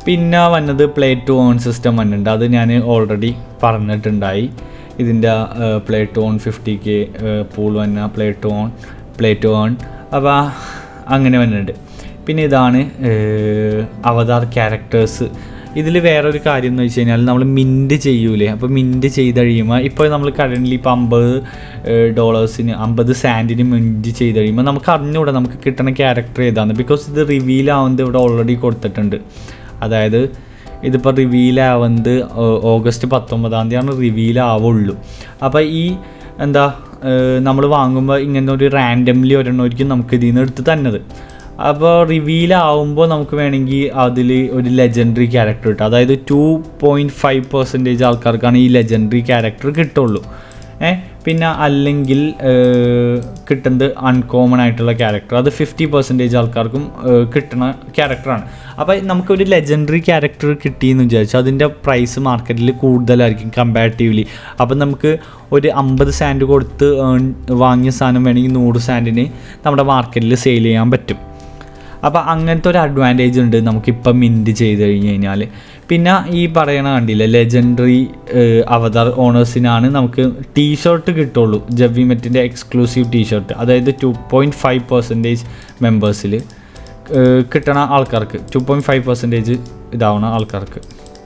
Speaker 1: പിന്നെ വന്നത് പ്ലേ ടു ഓൺ സിസ്റ്റം വന്നിട്ടുണ്ട് അത് ഞാൻ ഓൾറെഡി പറഞ്ഞിട്ടുണ്ടായി ഇതിൻ്റെ play to own fifty K pool വന്ന play to own play to own അപ്പോൾ അങ്ങനെ വന്നിട്ടുണ്ട് പിന്നെ ഇതാണ് ഏഹ്, അവതാർ ക്യാരക്ടേഴ്സ് ഇതിൽ വേറൊരു കാര്യം എന്ന് വെച്ച് കഴിഞ്ഞാൽ നമ്മൾ മിൻറ്റ് ചെയ്യൂലേ അപ്പോൾ മിൻറ്റ് ചെയ്ത് കഴിയുമ്പോൾ ഇപ്പോൾ നമ്മൾ കറൻ്റ്ലി ഇപ്പോൾ അമ്പത് ഡോളേഴ്സിന് അമ്പത് സാൻഡിന് മിൻറ്റ് ചെയ്ത് കഴിയുമ്പോൾ നമുക്ക് അറിഞ്ഞുകൂടാ നമുക്ക് കിട്ടുന്ന ക്യാരക്ടർ ഏതാണ് ബിക്കോസ് ഇത് റിവീൽ ആവുന്നത് ഇവിടെ ഓൾറെഡി കൊടുത്തിട്ടുണ്ട് അതായത് ഇതിപ്പോൾ റിവീൽ ആവുന്നത് ഓ- ഓഗസ്റ്റ് പത്തൊമ്പതാം തീയതിയാണ് റിവീൽ ആവുള്ളൂ അപ്പോൾ ഈ എന്താ നമ്മൾ വാങ്ങുമ്പോൾ ഇങ്ങനെ ഒരു റാൻഡംലി ഒരെണ്ണമായിരിക്കും നമുക്ക് ഇതിൽ നിന്ന് എടുത്ത് തന്നത് അപ്പോൾ റിവീൽ ആവുമ്പോൾ നമുക്ക് വേണമെങ്കിൽ അതിൽ ഒരു ലെജൻഡറി ക്യാരക്ടർ കിട്ടും അതായത് ടു പോയിൻറ്റ് ഫൈവ് പെർസെൻറ്റേജ് ആൾക്കാർക്കാണ് ഈ ലെജൻഡറി ക്യാരക്ടർ കിട്ടുള്ളൂ ഏ പിന്നെ അല്ലെങ്കിൽ ഏഹ്, കിട്ടുന്നത് അൺകോമൺ ആയിട്ടുള്ള ക്യാരക്ടർ അത് ഫിഫ്റ്റി പെർസെൻറ്റേജ് ആൾക്കാർക്കും ഏഹ്, കിട്ടുന്ന ക്യാരക്ടറാണ് അപ്പോൾ നമുക്കൊരു ലെജൻഡറി ക്യാരക്ടർ കിട്ടിയെന്ന് വിചാരിച്ചു അതിൻ്റെ പ്രൈസ് മാർക്കറ്റിൽ കൂടുതലായിരിക്കും കമ്പാരിറ്റീവ്ലി അപ്പം നമുക്ക് ഒരു അമ്പത് സാൻഡ് കൊടുത്ത് earn- വാങ്ങിയ സാധനം വേണമെങ്കിൽ നൂറ് സാൻഡിന് നമ്മുടെ മാർക്കറ്റിൽ സെയിൽ ചെയ്യാൻ പറ്റും അപ്പോൾ അങ്ങനത്തെ ഒരു അഡ്വാൻറ്റേജ് ഉണ്ട് നമുക്കിപ്പം മിൻറ്റ് ചെയ്ത് കഴിഞ്ഞ് കഴിഞ്ഞാൽ പിന്നെ ഈ പറയണ കണ്ടില്ല ലെജൻഡറി അവതാർ ഓണേഴ്സിനാണ് നമുക്ക് ടീ ഷർട്ട് കിട്ടുള്ളൂ ജവിമെറ്റിൻ്റെ എക്സ്ക്ലൂസീവ് ടീ ഷർട്ട് അതായത് ടു പോയിൻറ്റ് ഫൈവ് പെർസെൻറ്റേജ് മെമ്പേഴ്സിൽ കിട്ടണ ആൾക്കാർക്ക് ടു പോയിൻറ്റ് ഫൈവ് പെർസെൻറ്റേജ് ഇതാവണ ആൾക്കാർക്ക്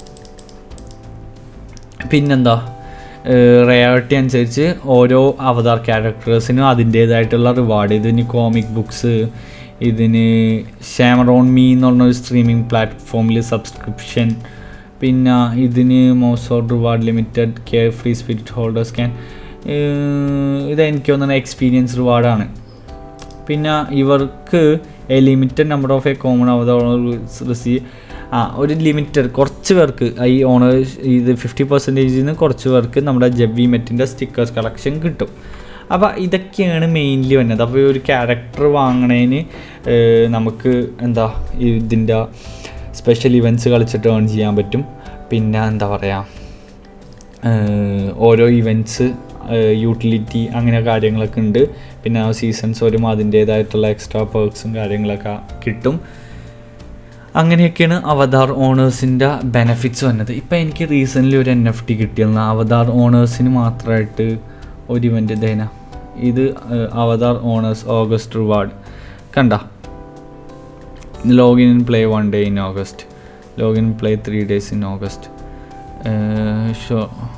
Speaker 1: പിന്നെന്താ റയാലിറ്റി അനുസരിച്ച് ഓരോ അവതാർ ക്യാരക്ടേഴ്സിനും അതിൻ്റേതായിട്ടുള്ള റിവാർഡ് ഇതിന് കോമിക് ബുക്സ് ഇതിന് ഷാമറോൺ മീ എന്ന് പറഞ്ഞൊരു സ്ട്രീമിംഗ് പ്ലാറ്റ്ഫോമിൽ സബ്സ്ക്രിപ്ഷൻ പിന്നെ ഇതിന് മോസോർ reward limited care free spirit holders can ഇത് എനിക്ക് തോന്നുന്ന എക്സ്പീരിയൻസ് റിവാർഡാണ് പിന്നെ ഇവർക്ക് a limited number of a common avatar receive ആ ഒരു ലിമിറ്റഡ് കുറച്ച് പേർക്ക് ഈ ഓണേഴ്സ് ഇത് ഫിഫ്റ്റി പെർസെൻറ്റേജിൽ നിന്ന് കുറച്ച് പേർക്ക് നമ്മുടെ ജവ്വി മെറ്റിൻ്റെ സ്റ്റിക്കേഴ്സ് കളക്ഷൻ കിട്ടും അപ്പോൾ ഇതൊക്കെയാണ് മെയിൻലി വരുന്നത് അപ്പോൾ ഈ ഒരു ക്യാരക്ടർ വാങ്ങണതിന് ഏഹ്, നമുക്ക് എന്താ ഇതിൻ്റെ സ്പെഷ്യൽ ഇവൻറ്റ്സ് കളിച്ചിട്ട് ഏൺ ചെയ്യാൻ പറ്റും പിന്നെ എന്താ പറയുക ഏഹ് ഓരോ ഇവൻറ്റ്സ് യൂട്ടിലിറ്റി അങ്ങനെ കാര്യങ്ങളൊക്കെ ഉണ്ട് പിന്നെ ആ സീസൺസ് വരും അതിൻ്റേതായിട്ടുള്ള എക്സ്ട്രാ പേർക്സും കാര്യങ്ങളൊക്കെ കിട്ടും അങ്ങനെയൊക്കെയാണ് അവതാർ ഓണേഴ്സിൻ്റെ ബെനഫിറ്റ്സ് വന്നത് ഇപ്പം എനിക്ക് റീസെൻ്റ്ലി ഒരു എൻ എഫ് ടി കിട്ടിയിരുന്നു അവതാർ ഓണേഴ്സിന് മാത്രമായിട്ട് ഒരു ഇവൻ്റ് ഇതേന ഇത് ഏഹ്, അവതാർ ഓണേഴ്സ് ഓഗസ്റ്റ് റിവാർഡ് കണ്ട login in play one day in August login play three days in August so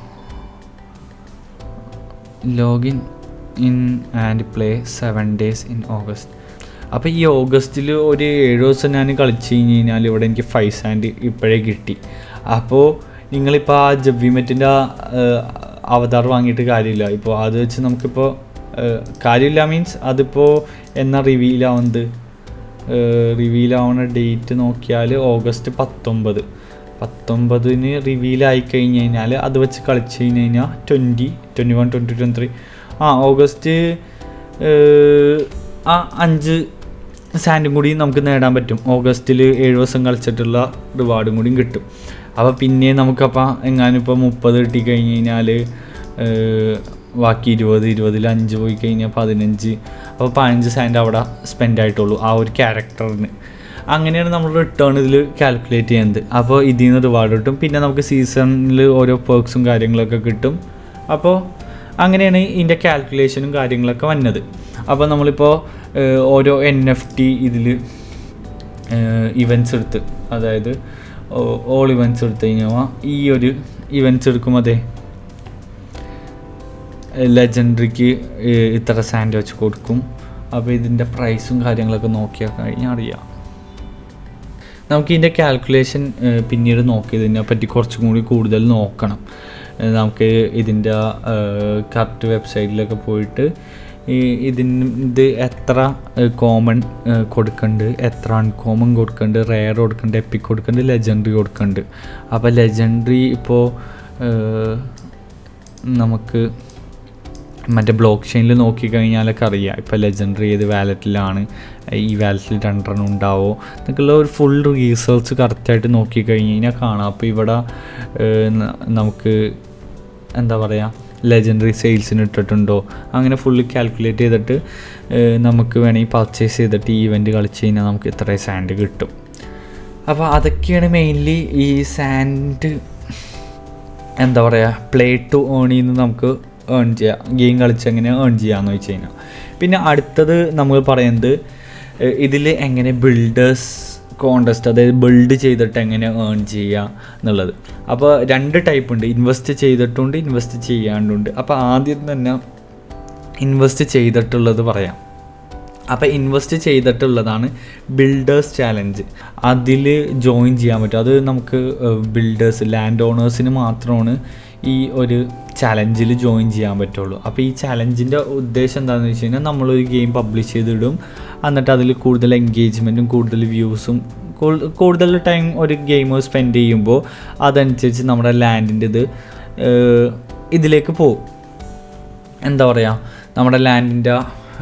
Speaker 1: login in and play seven days in August അപ്പോൾ ഈ ഓഗസ്റ്റിൽ ഒരു ഏഴ് ദിവസം ഞാൻ കളിച്ച് കഴിഞ്ഞ് കഴിഞ്ഞാൽ ഇവിടെ എനിക്ക് ഫൈവ് സാൻഡ് ഇപ്പോഴേ കിട്ടി അപ്പോൾ നിങ്ങളിപ്പോൾ ആ ജവ്വിമെറ്റിൻ്റെ അവതാർ വാങ്ങിയിട്ട് കാര്യമില്ല ഇപ്പോൾ അത് വെച്ച് നമുക്കിപ്പോൾ ഏഹ്, കാര്യമില്ല മീൻസ് അതിപ്പോൾ എന്നാ റിവീലാവുന്നത് റിവീലാവുന്ന ഡേറ്റ് നോക്കിയാൽ ഓഗസ്റ്റ് പത്തൊമ്പത് പത്തൊമ്പതിന് റിവീലായി കഴിഞ്ഞ് കഴിഞ്ഞാൽ അത് വെച്ച് കളിച്ച് കഴിഞ്ഞ് കഴിഞ്ഞാൽ twenty twenty one twenty twenty three ആ ഓഗസ്റ്റ് ഏഹ്, ആ അഞ്ച് സാൻഡും കൂടി നമുക്ക് നേടാൻ പറ്റും ഓഗസ്റ്റിൽ ഏഴ് ദിവസം കളിച്ചിട്ടുള്ള റിവാർഡും കൂടിയും കിട്ടും അപ്പോൾ പിന്നെ നമുക്കപ്പോൾ എങ്ങാനും ഇപ്പോൾ മുപ്പത് കിട്ടി കഴിഞ്ഞ് കഴിഞ്ഞാൽ ബാക്കി ഇരുപത് ഇരുപതിൽ അഞ്ച് പോയി കഴിഞ്ഞാൽ പതിനഞ്ച് അപ്പോൾ പതിനഞ്ച് സാൻഡ് അവിടെ സ്പെൻഡ് ആയിട്ടുള്ളൂ ആ ഒരു ക്യാരക്ടറിന് അങ്ങനെയാണ് നമ്മൾ റിട്ടേൺ ഇതിൽ കാൽക്കുലേറ്റ് ചെയ്യുന്നത് അപ്പോൾ ഇതിൽ നിന്ന് റിവാർഡ് കിട്ടും പിന്നെ നമുക്ക് സീസണിൽ ഓരോ പേർക്സും കാര്യങ്ങളൊക്കെ കിട്ടും അപ്പോൾ അങ്ങനെയാണ് ഇതിൻ്റെ കാൽക്കുലേഷനും കാര്യങ്ങളൊക്കെ വന്നത് അപ്പോൾ നമ്മളിപ്പോൾ ഏഹ്, ഓരോ എൻ എഫ് ടി ഇതിൽ ഇവൻറ്റ്സ് എടുത്ത് അതായത് ഓൾ ഇവൻറ്റ്സ് എടുത്ത് കഴിഞ്ഞാൽ ഈ ഒരു ഇവൻറ്റ്സ് എടുക്കും അതെ ലെജൻഡറിക്ക് ഇത്ര സാൻഡ് വെച്ച് കൊടുക്കും അപ്പോൾ ഇതിൻ്റെ പ്രൈസും കാര്യങ്ങളൊക്കെ നോക്കിയാൽ കഴിഞ്ഞാൽ അറിയാം നമുക്ക് ഇതിൻ്റെ കാൽക്കുലേഷൻ പിന്നീട് നോക്കി ഇതിനെ പറ്റി കുറച്ചും കൂടി കൂടുതൽ നോക്കണം ഏഹ് നമുക്ക് ഇതിൻ്റെ കറക്റ്റ് വെബ്സൈറ്റിലൊക്കെ പോയിട്ട് ഈ ഇതിന് ഇത് എത്ര കോമൺ കൊടുക്കുന്നുണ്ട് എത്ര അൺകോമൺ കൊടുക്കുന്നുണ്ട് റെയർ കൊടുക്കുന്നുണ്ട് എപ്പിക് കൊടുക്കുന്നുണ്ട് ലെജൻഡറി കൊടുക്കുന്നുണ്ട് അപ്പോൾ ലെജൻഡറി ഇപ്പോൾ നമുക്ക് മറ്റേ ബ്ലോക്ക് ചെയിനിൽ നോക്കിക്കഴിഞ്ഞാലൊക്കെ അറിയാം ഇപ്പോൾ ലെജൻഡറി ഏത് വാലറ്റിലാണ് ഈ വാലറ്റിൽ രണ്ടെണ്ണം ഉണ്ടാവോ എന്നൊക്കെയുള്ള ഒരു ഫുൾ റീസേർച്ച് കറക്റ്റായിട്ട് നോക്കിക്കഴിഞ്ഞ് കഴിഞ്ഞാൽ കാണാം അപ്പോൾ ഇവിടെ ഏഹ്, ന- നമുക്ക് എന്താ പറയുക ലെജൻഡറി സെയിൽസിന് ഇട്ടിട്ടുണ്ടോ അങ്ങനെ ഫുള്ള് കാൽക്കുലേറ്റ് ചെയ്തിട്ട് ഏഹ്, നമുക്ക് വേണമെങ്കിൽ പർച്ചേസ് ചെയ്തിട്ട് ഈ ഇവൻറ്റ് കളിച്ച് കഴിഞ്ഞാൽ നമുക്ക് ഇത്രയും സാൻഡ് കിട്ടും അപ്പോൾ അതൊക്കെയാണ് മെയിൻലി ഈ സാൻഡ് എന്താ പറയുക പ്ലേ ടു ഏൺ ചെയ്യുന്ന നമുക്ക് ഏൺ ചെയ്യാം ഗെയിം കളിച്ച് എങ്ങനെ ഏൺ ചെയ്യാമെന്ന് വെച്ച് കഴിഞ്ഞാൽ പിന്നെ അടുത്തത് നമ്മൾ പറയുന്നത് ഇതിൽ എങ്ങനെ ബിൽഡേഴ്സ് കോണ്ടസ്റ്റ് അതായത് ബിൽഡ് ചെയ്തിട്ട് എങ്ങനെ ഏൺ ചെയ്യുക എന്നുള്ളത് അപ്പോൾ രണ്ട് ടൈപ്പ് ഉണ്ട് ഇൻവെസ്റ്റ് ചെയ്തിട്ടുണ്ട് ഇൻവെസ്റ്റ് ചെയ്യാണ്ടുണ്ട് അപ്പോൾ ആദ്യം തന്നെ ഇൻവെസ്റ്റ് ചെയ്തിട്ടുള്ളത് പറയാം അപ്പോൾ ഇൻവെസ്റ്റ് ചെയ്തിട്ടുള്ളതാണ് ബിൽഡേഴ്സ് ചാലഞ്ച് അതിൽ ജോയിൻ ചെയ്യാൻ പറ്റും അത് നമുക്ക് ബിൽഡേഴ്സ് ലാൻഡ് ഓണേഴ്സിന് മാത്രമാണ് ഈ ഒരു ചലഞ്ചിൽ ജോയിൻ ചെയ്യാൻ പറ്റുള്ളൂ അപ്പോൾ ഈ ചലഞ്ചിൻ്റെ ഉദ്ദേശം എന്താണെന്ന് വെച്ച് കഴിഞ്ഞാൽ നമ്മളൊരു ഗെയിം പബ്ലിഷ് ചെയ്തിടും എന്നിട്ട് അതിൽ കൂടുതൽ എൻഗേജ്മെൻറ്റും കൂടുതൽ വ്യൂസും കൂടുതൽ ടൈം ഒരു ഗെയിം സ്പെൻഡ് ചെയ്യുമ്പോൾ അതനുസരിച്ച് നമ്മുടെ ലാൻഡിൻ്റെ ഇത് ഇതിലേക്ക് പോകും എന്താ പറയുക നമ്മുടെ ലാൻഡിൻ്റെ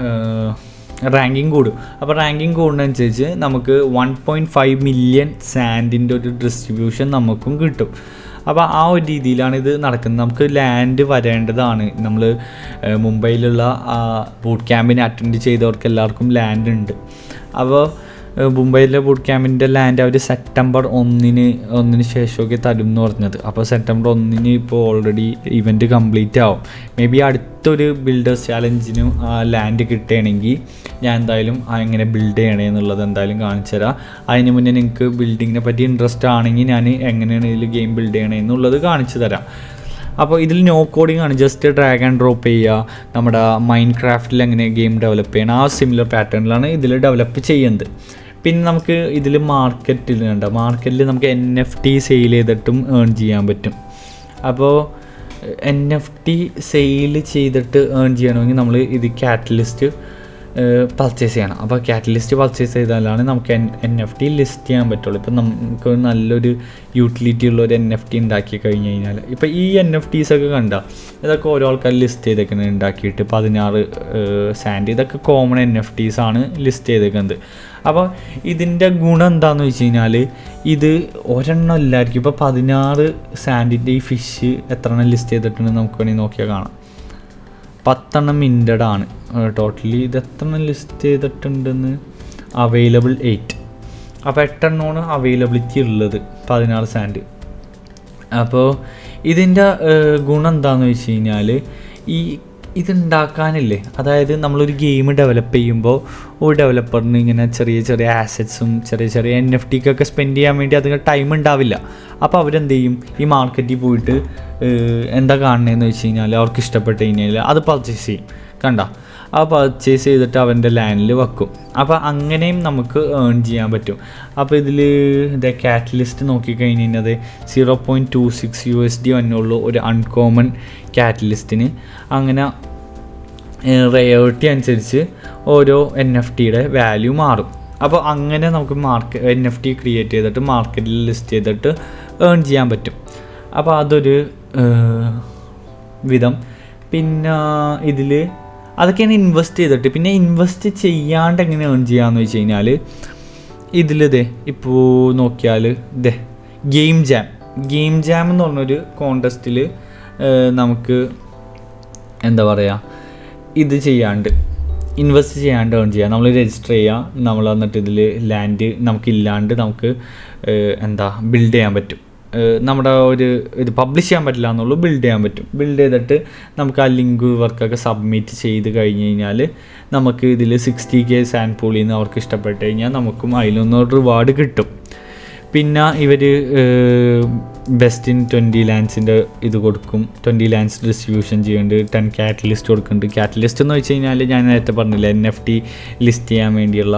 Speaker 1: റാങ്കിങ് കൂടും അപ്പോൾ റാങ്കിങ് കൂടുന്നതനുസരിച്ച് നമുക്ക് വൺ പോയിൻറ്റ് ഫൈവ് മില്യൺ സാൻഡിൻ്റെ ഒരു ഡിസ്ട്രിബ്യൂഷൻ നമുക്കും കിട്ടും അപ്പോൾ ആ ഒരു രീതിയിലാണ് ഇത് നടക്കുന്നത് നമുക്ക് ലാൻഡ് വരേണ്ടതാണ് നമ്മൾ മുംബൈയിലുള്ള ബൂട്ട് ക്യാമ്പിന് അറ്റൻഡ് ചെയ്തവർക്ക് എല്ലാവർക്കും ലാൻഡ് ഉണ്ട് അപ്പോൾ മുംബൈയിലെ ബൂട്ട് ക്യാമ്പിൻ്റെ ലാൻഡ് അവർ സെപ്റ്റംബർ ഒന്നിന് ഒന്നിന് ശേഷമൊക്കെ തരും എന്ന് പറഞ്ഞത് അപ്പോൾ സെപ്റ്റംബർ ഒന്നിന് ഇപ്പോൾ ഓൾറെഡി ഇവൻറ്റ് കംപ്ലീറ്റ് ആവും മേ ബി അടുത്തൊരു ബിൽഡേഴ്സ് ചാലഞ്ചിനും ആ ലാൻഡ് കിട്ടുകയാണെങ്കിൽ ഞാൻ എന്തായാലും എങ്ങനെ ബിൽഡ് ചെയ്യണേ എന്നുള്ളത് എന്തായാലും കാണിച്ചു തരാം അതിന് മുന്നേ നിങ്ങൾക്ക് ബിൽഡിങ്ങിനെ പറ്റി ഇൻട്രസ്റ്റ് ആണെങ്കിൽ ഞാൻ എങ്ങനെയാണ് ഇതിൽ ഗെയിം ബിൽഡ് ചെയ്യണേ എന്നുള്ളത് കാണിച്ചു തരാം അപ്പോൾ ഇതിൽ നോ കോഡിംഗ് ആണ് ജസ്റ്റ് ഡ്രാഗ് ആൻഡ് ഡ്രോപ്പ് ചെയ്യുക നമ്മുടെ മൈൻഡ് ക്രാഫ്റ്റിൽ എങ്ങനെ ഗെയിം ഡെവലപ്പ് ചെയ്യണം ആ സിമിലർ പാറ്റേണിലാണ് ഇതിൽ ഡെവലപ്പ് ചെയ്യുന്നത് പിന്നെ നമുക്ക് ഇതിൽ മാർക്കറ്റിൽ ഉണ്ട് മാർക്കറ്റിൽ നമുക്ക് എൻ എഫ് ടി സെയിൽ ചെയ്തിട്ടും ഏൺ ചെയ്യാൻ പറ്റും അപ്പോൾ എൻ എഫ് ടി സെയിൽ ചെയ്തിട്ട് ഏൺ ചെയ്യണമെങ്കിൽ നമ്മൾ ഇത് കാറ്റലിസ്റ്റ് പർച്ചേസ് ചെയ്യണം അപ്പോൾ കാറ്റലിസ്റ്റ് പർച്ചേസ് ചെയ്താലാണ് നമുക്ക് N N F T list ചെയ്യാൻ പറ്റുള്ളൂ ഇപ്പം നമുക്ക് നല്ലൊരു യൂട്ടിലിറ്റി ഉള്ള ഒരു എൻ എഫ് ടി ഉണ്ടാക്കി കഴിഞ്ഞ് കഴിഞ്ഞാൽ ഇപ്പോൾ ഈ എൻ എഫ് ടീസ് ഒക്കെ കണ്ട ഇതൊക്കെ ഓരോ ആൾക്കാർ ലിസ്റ്റ് ചെയ്തേക്കുന്നത് ഉണ്ടാക്കിയിട്ട് പതിനാറ് സാൻഡ് ഇതൊക്കെ കോമൺ എൻ എഫ് ടീസ് ആണ് ലിസ്റ്റ് ചെയ്തേക്കുന്നത് അപ്പോൾ ഇതിൻ്റെ ഗുണം എന്താണെന്ന് വെച്ച് കഴിഞ്ഞാൽ ഇത് ഒരെണ്ണം ഇല്ലായിരിക്കും ഇപ്പോൾ പതിനാറ് സാൻഡിൻ്റെ ഈ ഫിഷ് എത്ര എണ്ണം ലിസ്റ്റ് ചെയ്തിട്ടുണ്ടെന്ന് നമുക്ക് വേണമെങ്കിൽ നോക്കിയാൽ കാണാം പത്തെണ്ണം മിൻറ്റഡ് ആണ് ടോട്ടലി ഇത് എത്ര എണ്ണം ലിസ്റ്റ് ചെയ്തിട്ടുണ്ടെന്ന് അവൈലബിൾ എയ്റ്റ് അപ്പോൾ എട്ടെണ്ണമാണ് അവൈലബിലിറ്റി ഉള്ളത് പതിനാറ് സാൻഡ് അപ്പോൾ ഇതിൻ്റെ ഗുണം എന്താണെന്ന് വെച്ച് കഴിഞ്ഞാൽ ഈ ഇതുണ്ടാക്കാനില്ലേ അതായത് നമ്മളൊരു ഗെയിം ഡെവലപ്പ് ചെയ്യുമ്പോൾ ഒരു ഡെവലപ്പറിന് ഇങ്ങനെ ചെറിയ ചെറിയ ആസറ്റ്സും ചെറിയ ചെറിയ എൻ എഫ് ടിക്കൊക്കെ സ്പെൻഡ് ചെയ്യാൻ വേണ്ടി അതിന് ടൈം ഉണ്ടാവില്ല അപ്പോൾ അവരെന്ത് ചെയ്യും ഈ മാർക്കറ്റിൽ പോയിട്ട് എന്താ കാണുന്നതെന്ന് വെച്ച് കഴിഞ്ഞാൽ അവർക്ക് ഇഷ്ടപ്പെട്ട് കഴിഞ്ഞാൽ അത് പർച്ചേസ് ചെയ്യും കണ്ട ആ പർച്ചേസ് ചെയ്തിട്ട് അവൻ്റെ ലാൻഡിൽ വെക്കും അപ്പോൾ അങ്ങനെയും നമുക്ക് ഏൺ ചെയ്യാൻ പറ്റും അപ്പോൾ ഇതിൽ ഇതേ കാറ്റലിസ്റ്റ് നോക്കിക്കഴിഞ്ഞ് കഴിഞ്ഞാൽ zero point two six U S D വന്നുള്ളൂ ഒരു അൺകോമൺ കാറ്റലിസ്റ്റിന് അങ്ങനെ റേയോറിറ്റി അനുസരിച്ച് ഓരോ എൻ എഫ് ടിയുടെ വാല്യൂ മാറും അപ്പോൾ അങ്ങനെ നമുക്ക് mark N F T create ചെയ്തിട്ട് മാർക്കറ്റിൽ ലിസ്റ്റ് ചെയ്തിട്ട് ഏൺ ചെയ്യാൻ പറ്റും അപ്പോൾ അതൊരു വിധം പിന്നെ ഇതിൽ അതൊക്കെയാണ് ഇൻവെസ്റ്റ് ചെയ്തിട്ട് പിന്നെ ഇൻവെസ്റ്റ് ചെയ്യാണ്ട് എങ്ങനെ ഏൺ ചെയ്യാമെന്ന് വെച്ച് കഴിഞ്ഞാൽ ഇതിലിതേ ഇപ്പോൾ നോക്കിയാൽ ഇതേ ഗെയിം ജാം ഗെയിം ജാം എന്ന് പറഞ്ഞൊരു കോണ്ടസ്റ്റിൽ നമുക്ക് എന്താ പറയുക ഇത് ചെയ്യാണ്ട് ഇൻവെസ്റ്റ് ചെയ്യാണ്ട് ഏൺ ചെയ്യുക നമ്മൾ രജിസ്റ്റർ ചെയ്യുക നമ്മൾ എന്നിട്ട് ഇതിൽ ലാൻഡ് നമുക്കില്ലാണ്ട് നമുക്ക് എന്താ ബിൽഡ് ചെയ്യാൻ പറ്റും നമ്മുടെ ഒരു ഇത് പബ്ലിഷ് ചെയ്യാൻ പറ്റില്ല എന്നുള്ളൂ ബിൽഡ് ചെയ്യാൻ പറ്റും ബിൽഡ് ചെയ്തിട്ട് നമുക്ക് ആ ലിങ്ക് വർക്കൊക്കെ സബ്മിറ്റ് ചെയ്ത് കഴിഞ്ഞ് കഴിഞ്ഞാൽ നമുക്ക് ഇതിൽ സിക്സ്റ്റി കെ സാൻഡ് പൂളിൽ നിന്ന് അവർക്ക് ഇഷ്ടപ്പെട്ട് കഴിഞ്ഞാൽ നമുക്കും അതിലൊന്ന് റിവാർഡ് കിട്ടും പിന്നെ ഇവർ ബെസ്റ്റ് ഇൻ ട്വൻറ്റി ലാൻഡ്സിൻ്റെ ഇത് കൊടുക്കും ട്വൻറ്റി ലാൻഡ്സ് ഡിസ്ട്രിബ്യൂഷൻ ചെയ്യുന്നുണ്ട് ടെൻ കാറ്റലിസ്റ്റ് കൊടുക്കുന്നുണ്ട് കാറ്റലിസ്റ്റ് എന്ന് വെച്ച് കഴിഞ്ഞാൽ ഞാൻ നേരത്തെ പറഞ്ഞില്ല എൻ എഫ് ടി ലിസ്റ്റ് ചെയ്യാൻ വേണ്ടിയുള്ള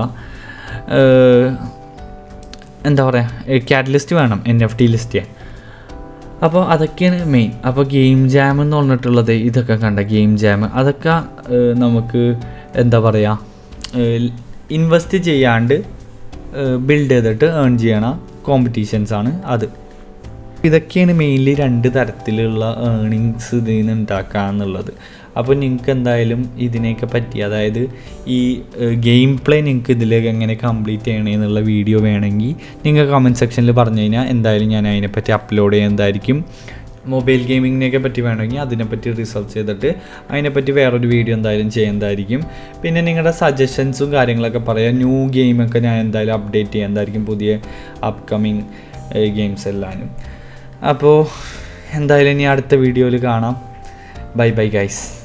Speaker 1: എന്താ പറയുക കാറ്റലിസ്റ്റ് വേണം എൻ എഫ് ടി ലിസ്റ്റ് ചെയ്യാൻ അപ്പോൾ അതൊക്കെയാണ് മെയിൻ അപ്പോൾ ഗെയിം ജാം എന്ന് പറഞ്ഞിട്ടുള്ളത് ഇതൊക്കെ കണ്ട ഗെയിം ജാം അതൊക്കെ നമുക്ക് എന്താ പറയുക ഇൻവെസ്റ്റ് ചെയ്യാണ്ട് ബിൽഡ് ചെയ്തിട്ട് ഏൺ ചെയ്യണ കോമ്പറ്റീഷൻസ് ആണ് അത് ഇതൊക്കെയാണ് മെയിൻലി രണ്ട് തരത്തിലുള്ള ഏണിങ്സ് ഇതിൽ നിന്ന് ഉണ്ടാക്കുക എന്നുള്ളത് അപ്പോൾ നിങ്ങൾക്ക് എന്തായാലും ഇതിനെയൊക്കെ പറ്റി അതായത് ഈ ഗെയിം പ്ലേ നിങ്ങൾക്ക് ഇതിലേക്ക് എങ്ങനെ കംപ്ലീറ്റ് ചെയ്യണേ എന്നുള്ള വീഡിയോ വേണമെങ്കിൽ നിങ്ങൾ കമൻറ്റ് സെക്ഷനിൽ പറഞ്ഞു കഴിഞ്ഞാൽ എന്തായാലും ഞാൻ അതിനെപ്പറ്റി അപ്ലോഡ് ചെയ്യുന്നതായിരിക്കും മൊബൈൽ ഗെയിമിങ്ങിനെയൊക്കെ പറ്റി വേണമെങ്കിൽ അതിനെപ്പറ്റി റിസർച്ച് ചെയ്തിട്ട് അതിനെപ്പറ്റി വേറൊരു വീഡിയോ എന്തായാലും ചെയ്യുന്നതായിരിക്കും പിന്നെ നിങ്ങളുടെ സജഷൻസും കാര്യങ്ങളൊക്കെ പറയാം ന്യൂ ഗെയിമൊക്കെ ഞാൻ എന്തായാലും അപ്ഡേറ്റ് ചെയ്യുന്നതായിരിക്കും പുതിയ അപ്കമിങ് ഗെയിംസ് എല്ലാനും അപ്പോൾ എന്തായാലും ഇനി അടുത്ത വീഡിയോയിൽ കാണാം ബൈ ബൈ ഗൈസ്